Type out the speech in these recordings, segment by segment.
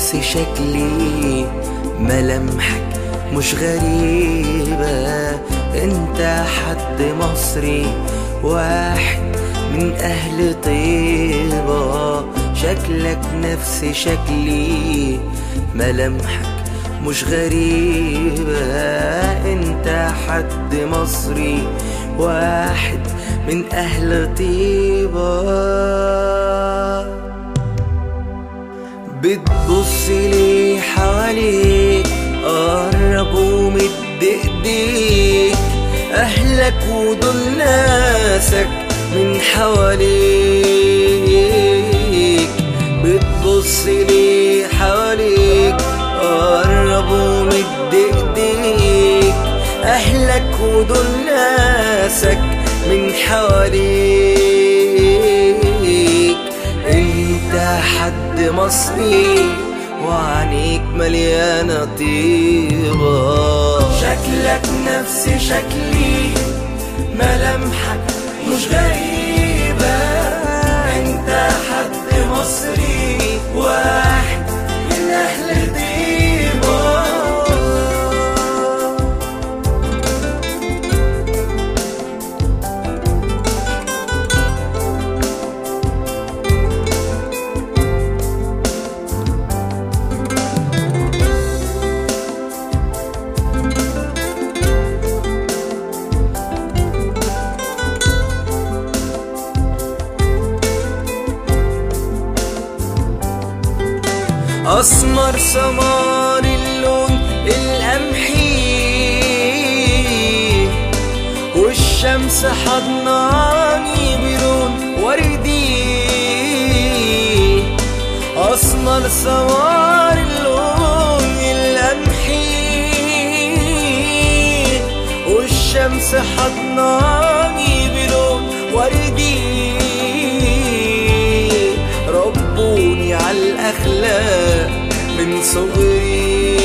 نفس شكلي ملامحك مش غريبة انت حد مصري واحد من اهل طيبة شكلك نفس شكلي ملامحك مش غريبة انت حد مصري واحد من اهل طيبة بتبص لي حواليك قرب ومد ايديك اهلك ودول ناسك من حواليك بتبص لي حواليك قرب ومد ايديك اهلك ودول ناسك من حواليك انت حد مصري وعينيك مليانة طيبة شكلك نفس شكلي ملامحك مش غريبة انت حد مصري واحد من اهل طيبة أسمر سمار اللون القمحي والشمس حضناني بلون وردي أسمر سمار اللون القمحي والشمس حضناني بلون وردي ربوني على الأخلاق من صغري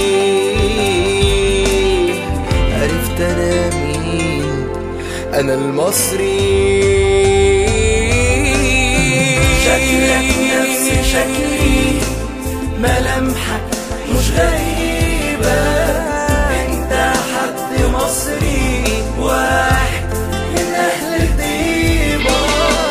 عرفت أنا مين أنا المصري شكلك نفس شكلي ملامحك مش غريبة انت حد مصري واحد من أهل طيبة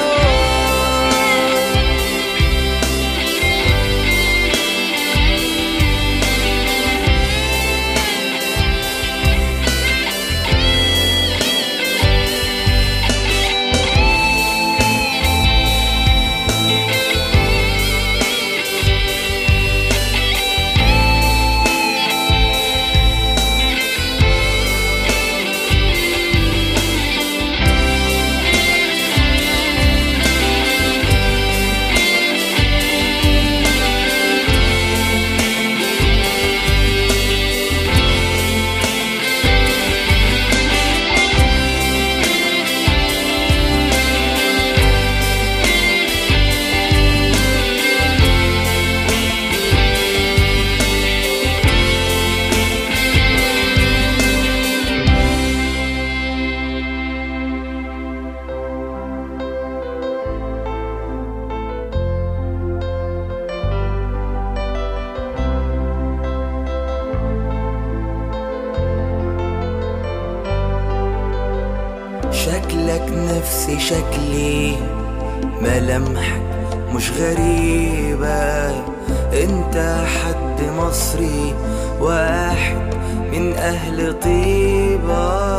شكلك نفس شكلي ملامحك مش غريبة انت حد مصري واحد من اهل طيبة